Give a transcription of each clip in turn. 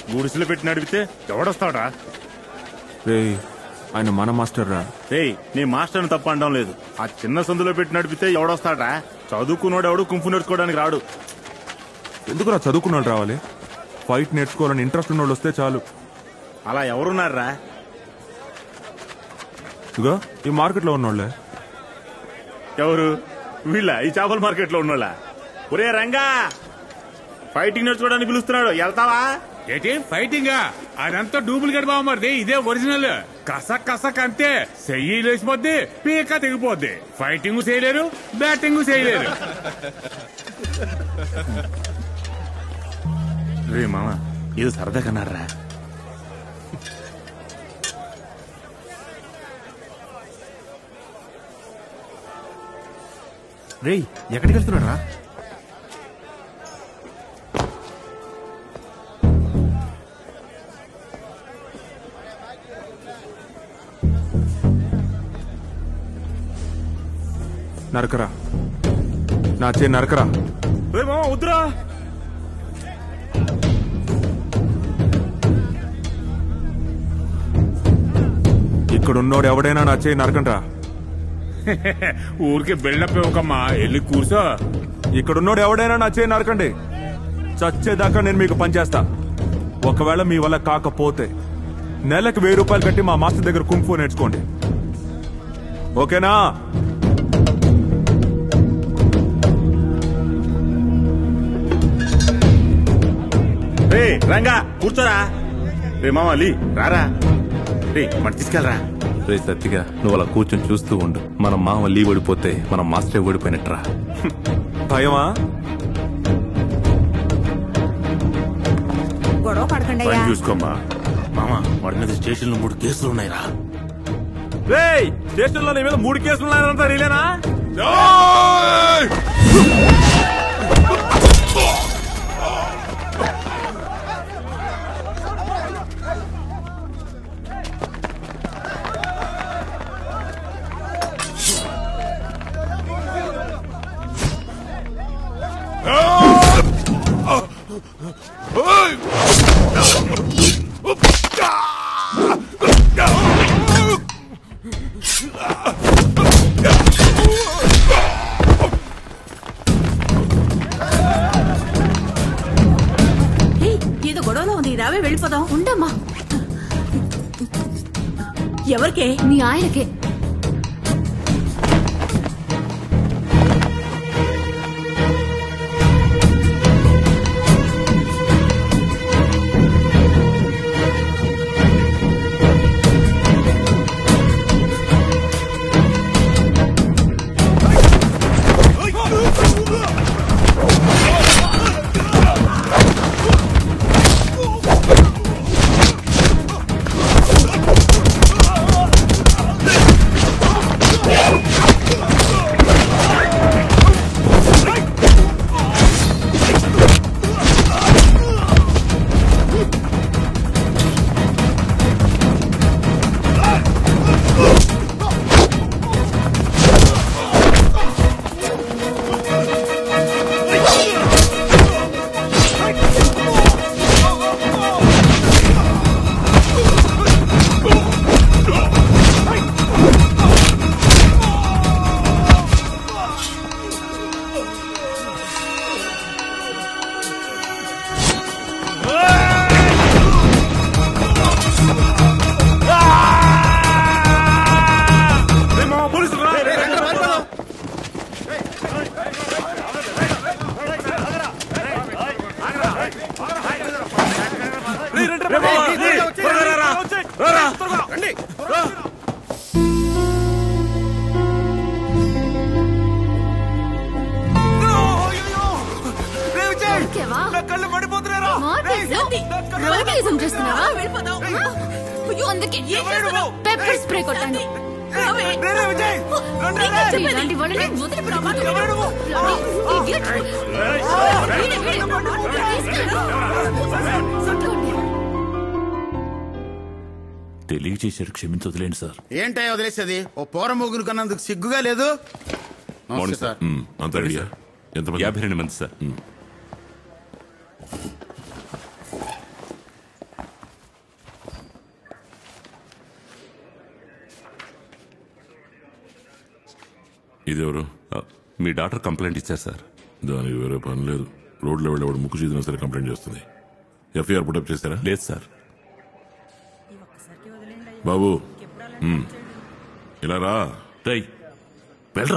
గుడిసెలు పెట్టి నడిపితే ఎవడొస్తాడా రే ఆయన మన మాస్టర్ రా ఏయ్ నీ మాస్టర్ని తప్ప అనడం లేదు ఆ చిన్న సందులో పెట్టి నడిపితే ఎవడొస్తాడా చదువుకున్నాడు ఎవడు కుంపు నేర్చుకోవడానికి రాడు ఎందుకురా చదువుకున్నాడు రావాలి ఫైట్ నేర్చుకోవాలని ఇంట్రెస్ట్ ఉన్నోళ్ళు వస్తే చాలు అలా ఎవరున్నారా ఇగో ఈ మార్కెట్లో ఉన్నోళ్ళే ఎవరు వీళ్ళ ఈ చేపల మార్కెట్ లో ఉన్నోళ్ళ ఒరే రంగా ఫైటింగ్ నేర్చుకోవడానికి పిలుస్తున్నాడు వెళ్తావా ఏంటి ఫైటింగ్ అదంతా డూప్లికేట్ బామ్మది ఇదే ఒరిజినల్ కసక్ కసక్ అంతే చెయ్యి లేచిపోద్ది పీక తెగిపోద్ది ఫైటింగ్ చేయలేరు బ్యాటింగ్ చేయలేరు రే మామ ఇది సరదా కన్నారా రేయ్ ఎక్కడికి వెళ్తున్నాడు రా నరకరా నా చే నరకరా రే మామ వద్దురా ఇక్కడున్నోడు ఎవడైనా నా చేయి నరకండ్రా ఊరికి బిల్డప్ ఇవ్వకమ్మా వెళ్ళి కూర్చో ఇక్కడున్నోడు ఎవడైనా నా చేయి నరకండి చచ్చేదాకా నేను మీకు పనిచేస్తా ఒకవేళ మీ వల్ల కాకపోతే నెలకు వెయ్యి రూపాయలు కట్టి మా మాస్టర్ దగ్గర కుంఫు నేర్చుకోండి ఓకేనా రే రంగా కూర్చోరా రే మామ లీ రారా రే మరి తీసుకెళ్ళరా రే సత్తిగా నువ్వు అలా కూర్చొని చూస్తూ ఉండు మన మామ లీవ్ ఓడిపోతే మన మాస్టర్ ఓడిపోయినట్రా భయమా గొడవ పడకండి పని అయ్యా చూసుకోమ్మా మామ వాడి మీద స్టేషన్లో మూడు కేసులు ఉన్నాయిరా రేయ్ స్టేషన్ లో నీ మీద మూడు కేసులు ఉన్నాయంతా రీలేనా ఏయ్, ఏదో గొడవలో ఉంది రావే వెళ్ళిపోదాం ఉండమ్మా ఎవరికే మీ ఆయనకే రే మామ పోలీసులు రా. రే మామ, రే, త్వరగా రా, రా. రా, రా. ఓకేవా? మార్చేసావ్? రోగిజం చేస్తున్నావా? అందుకే పెప్పర్ స్ప్రే కొట్టాను ఇలాంటి వాళ్ళని వదిలిపెట్టకూడదు. Bloody idiot. వీడే, వీడే. తీసుకెళ్ళు. తెలియచేశారు క్షమించి వదిలేండి సార్ ఏంటయ్య వదిలేసేది ఓ పోర ముగ్గురు కన్నందుకు సిగ్గుగా లేదు నమస్తే సార్ అంత రెడీయా ఎంత యాభై రెండు మంది సార్ ఇదెవరు ఆ, మీ డాక్టర్ కంప్లైంట్ ఇచ్చారు సార్ దానికి వేరే పని లేదు రోడ్లో వెళ్ళేవాడు ముక్కు చీదినా సరే కంప్లైంట్ చేస్తుంది ఎఫ్ఐఆర్ పుటప్ చేస్తారా లేదు సార్ బాబు ఉమ్. ఇలా రా రై వెళ్ళరా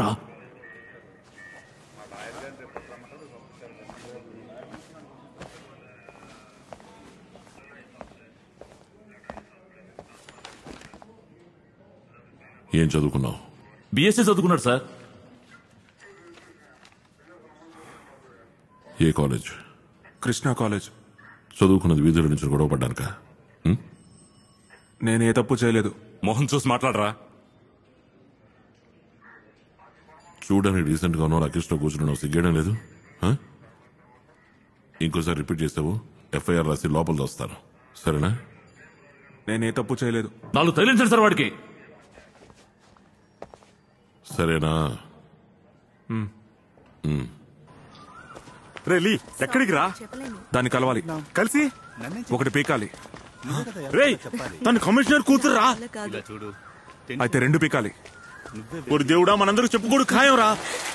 ఏం చదువుకున్నావు బిఎస్సీ చదువుకున్నాడు సార్ ఏ కాలేజ్ కృష్ణా కాలేజ్ చదువుకున్నది వీధుల నుంచి గొడవ పడ్డానుక నేను ఏ తప్పు చేయలేదు మోహన్ చూసి మాట్లాడరా చూడడానికి డీసెంట్ గా ఉన్నావు అకిష్లో కూర్చున్నావు సిగ్గేయడం లేదు ఆ? ఇంకోసారి రిపీట్ చేస్తావు ఎఫ్ఐఆర్ రాసి లోపల దోస్తాను సరేనా నేను ఏ తప్పు చేయలేదు నాలుగు తగిలించండి సార్ వాడికి సరేనా రే లీ ఎక్కడికి రా దాన్ని కలవాలి కలిసి ఒకటి పీకాలి రేయ్ తను కమిషనర్ కూతురురా అయితే రెండు పీకాలి ఒక దేవుడా మనందరూ చెప్పుకోడు ఖాయం రా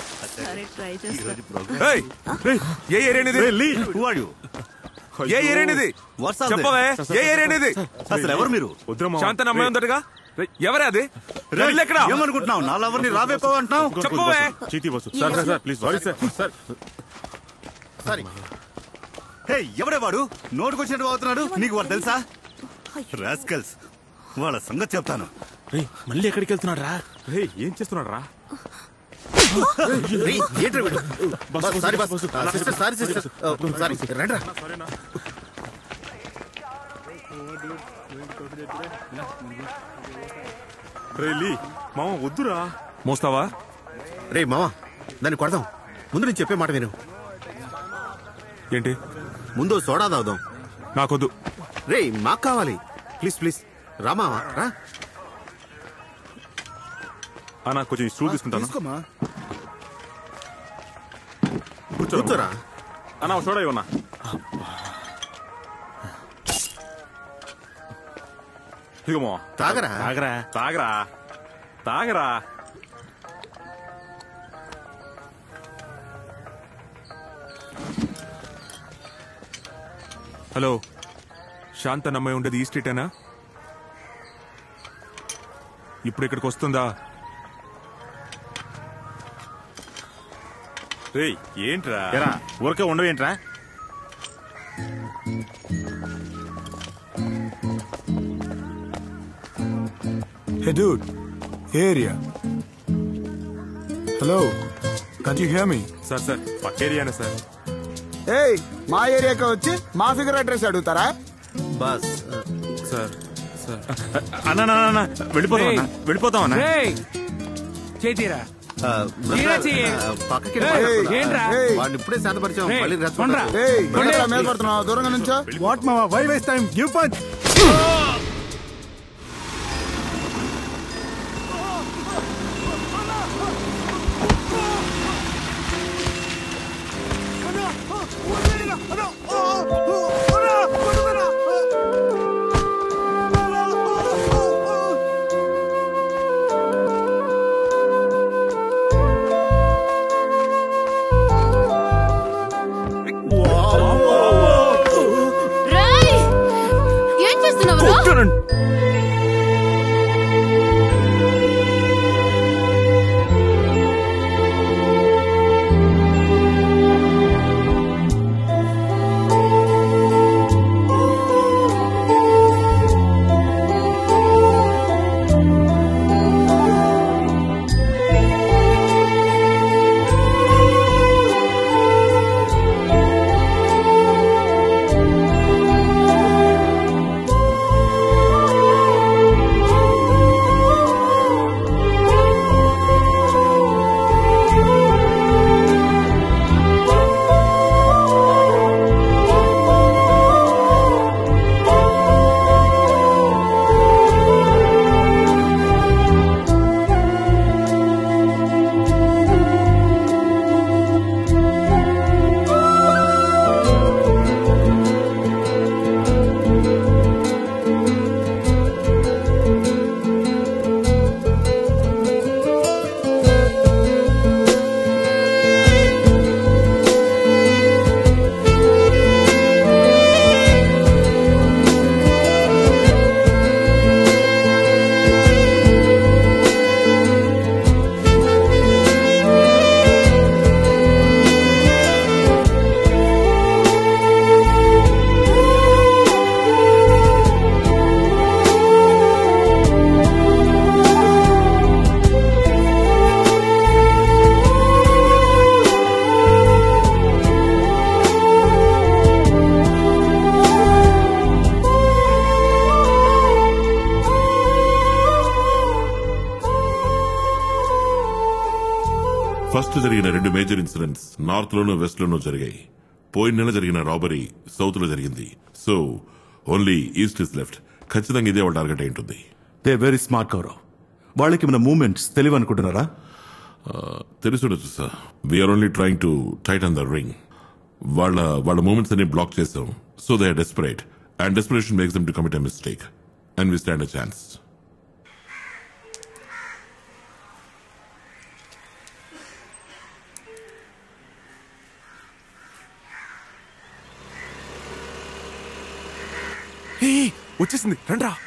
ఏయ్, రేయ్, ఏ ఏరియానిది రేయ్, లీ. ఏ ఏరియానిది చెప్పవే ఏ ఏరియానిది అసలు ఎవరు మీరు వద్దురా మావా. శాంతన అమ్మాయి ఉందటగా రేయ్, ఎవరే అది రేయ్, ఇల్లు ఎక్కడ ఏమనుకుంటున్నావు నా లవర్ని రావేపో అంటున్నావు చెప్పవే చీటీ bus sir sir, sir please sorry sir sir sorry hey ఎవడే వాడు నోటుకొచ్చినట్టు అవుతున్నాడు నీకు వాడు తెలుసా రాస్కల్స్ వాళ్ళ సంగతి చెప్తాను రేయ్ మళ్ళీ ఎక్కడికి వెళ్తున్నాడు రా రేయ్, ఏం చేస్తున్నాడు రా sorry bus sister sorry sister sorry రండి రే లీ మామ వద్దురా మోస్తావా రే మావా దాన్ని కొడదాం ముందు నేను చెప్పే మాట విను ఏంటి ముందు సోడా తాగుదాం నాకొద్దు రే మాకు కావాలి ప్లీజ్ ప్లీజ్ రా మావా రా అన్నా కొంచెం ఈ స్టూల్ తీసుకుంటాను కూర్చో కూర్చోరా అన్నా చూడ ఇవన్నా ఇదిగో తాగరా ఆగరా తాగరా తాగరా హలో శాంత నమ్మాయి ఉండేది ఈ స్ట్రీటేనా ఇప్పుడు ఇక్కడికి వస్తుందా రేయ్ ఏంట్రా ఎరా ఊరికే ఉండవేంట్రా Hey dude, area. Hello, can't you hear me? Sir sir పక్క ఏరియానే సార్ ఏయ్ మా ఏరియాకి వచ్చి మా ఫిగర్ అడ్రస్ అడుగుతారా బస్ సార్ సార్ అన్న అన్న, అన్న, అన్న, వెళ్ళిపోతాం అన్న వెళ్ళిపోతాం అన్న చేతీరా ఆ, మీరా చెయ్యి. ఆ, పక్కకి ఏయ్, ఏంట్రా? ఏయ్, వాడిని ఇప్పుడే శాంతపరిచాం ఏయ్, మళ్ళీ కొండ్రా. రెచ్చగొడతారు. ఏయ్, ఏంట్రా మీద పడుతున్నావు దూరంగా నుంచో వాట్ మా why waste time give punch రేయ్! ఏం చేస్తున్నావురా ఆ లాస్ట్ జరిగిన రెండు మేజర్ ఇన్సిడెంట్స్ నార్త్ లోనూ వెస్ట్ లోనూ జరిగాయి పోయిన నెల జరిగిన రాబరీ సౌత్ లో జరిగింది so only east is left ఖచ్చితంగా ఇదే వాళ్ళ టార్గెట్ అయి ఉంటుంది దే వెరీ స్మార్ట్ గౌరవ్ వాళ్ళకి మన మూమెంట్స్ తెలివి అనుకుంటున్నారా తెలుసుండొచ్చు sir we're only trying to tighten the ring వాళ్ళ వాళ్ళ మూమెంట్స్ అన్ని బ్లాక్ చేసాం so they are desperate and desperation makes them to commit a mistake and we stand a chance ఏ వచ్చేసింది రండ్రా